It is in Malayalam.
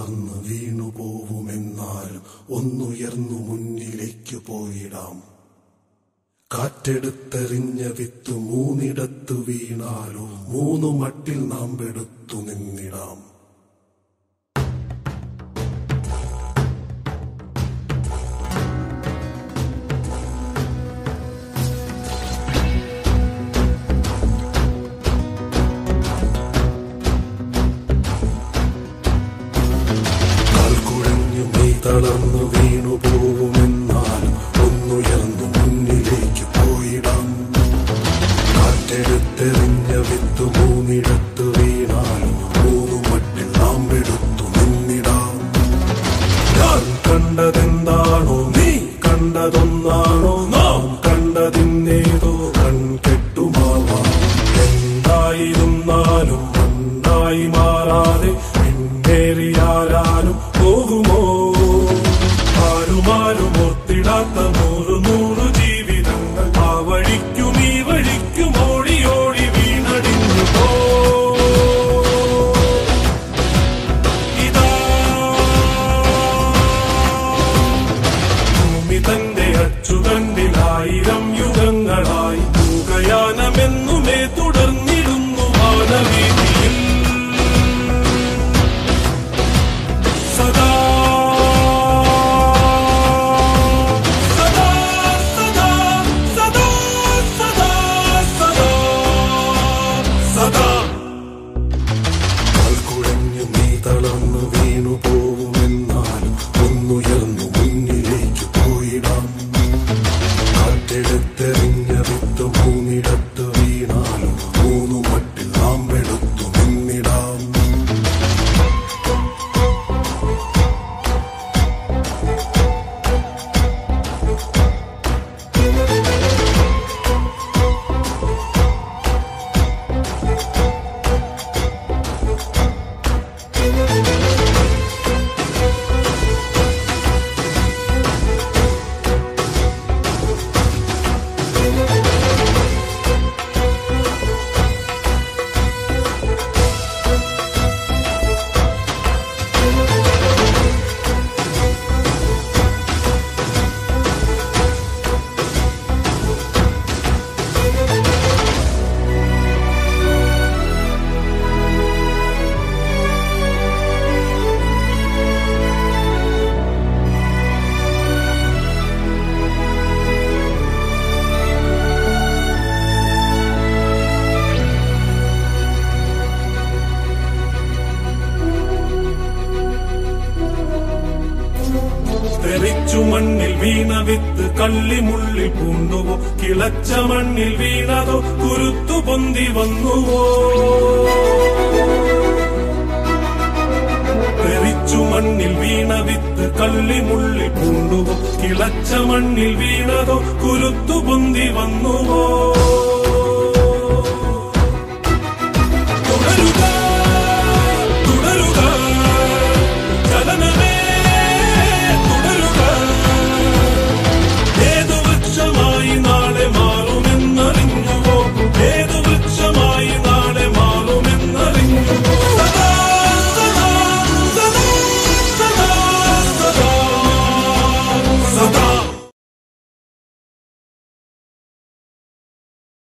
തളർന്ന് വീണു പോവുമെന്നാലും ഒന്നുയർന്നു മുന്നിലേക്ക് പോയിടാം കാറ്റെടുത്തെറിഞ്ഞ വിത്ത് മൂന്നിടത്ത് വീണാലോ മൂന്നു മട്ടിൽ നാം പെടുത്തു നിന്നിടാം കാൽക്കുഴഞ്ഞു മെയ് തളർന്നു വീണു പോവുമെന്നാലും ഒന്നുയർന്നു മുന്നിലേക്ക് പോയിടാം കാറ്റെടുത്തെറിഞ്ഞ വിത്ത് മൂന്നിടത്ത് വീണാലും മൂന്നു മട്ടിൽ നാം എടുത്തു നിന്നിടാം ഞാൻ കണ്ടതെന്താണോ നീ കണ്ടതൊന്നാണോ നാം കണ്ടതിന്നേതോ കൺകെട്ടുമാവാം എന്തായിരുന്നാലും മണ്ണായി മാറാതെ പിന്നേറിയാരാലും പോകുമോ ആരുമാരും ഓർത്തിടാത്ത നൂറു നൂറു ജീവിതങ്ങൾ ആ വഴിക്കും ഈ വഴിക്കും ഓടി ഓടി വീണടിഞ്ഞു പോ ഇതാ ഭൂമി തന്റെ അച്ചുതണ്ടിലായിരം യുഗങ്ങളായി മൂകയാനമെന്നുമേ തുടർന്നിടുന്നു മാനവീതിയിൽ സദാ സദാ സദാ സദാ സദാ സദാ സദാ കാൽക്കുഴഞ്ഞു നീ തളർന്നു വീണു പോവുമെന്നാലും ഒന്നുയർന്നു മുന്നിലേക്ക് പോയിടാം കാറ്റെടുത്തെറിഞ്ഞ വിത്ത് മൂന്നിടത്ത് വീണാലും മൂന്നു മട്ടിൽ നാം എടുത്തു നിന്നിടാം തെറിച്ചു മണ്ണിൽ വീണ വിത്ത് കള്ളിമുള്ളിൽ പൂണ്ടുവോ കിളച്ച മണ്ണിൽ വീണതോ കുരുത്തു പൊന്തി വന്നുവോ തെറിച്ചു മണ്ണിൽ വീണ വിത്ത് കള്ളിമുള്ളിൽ പൂണ്ടുവോ കിളച്ച മണ്ണിൽ വീണതോ കുരുത്തു പൊന്തി വന്നുവോ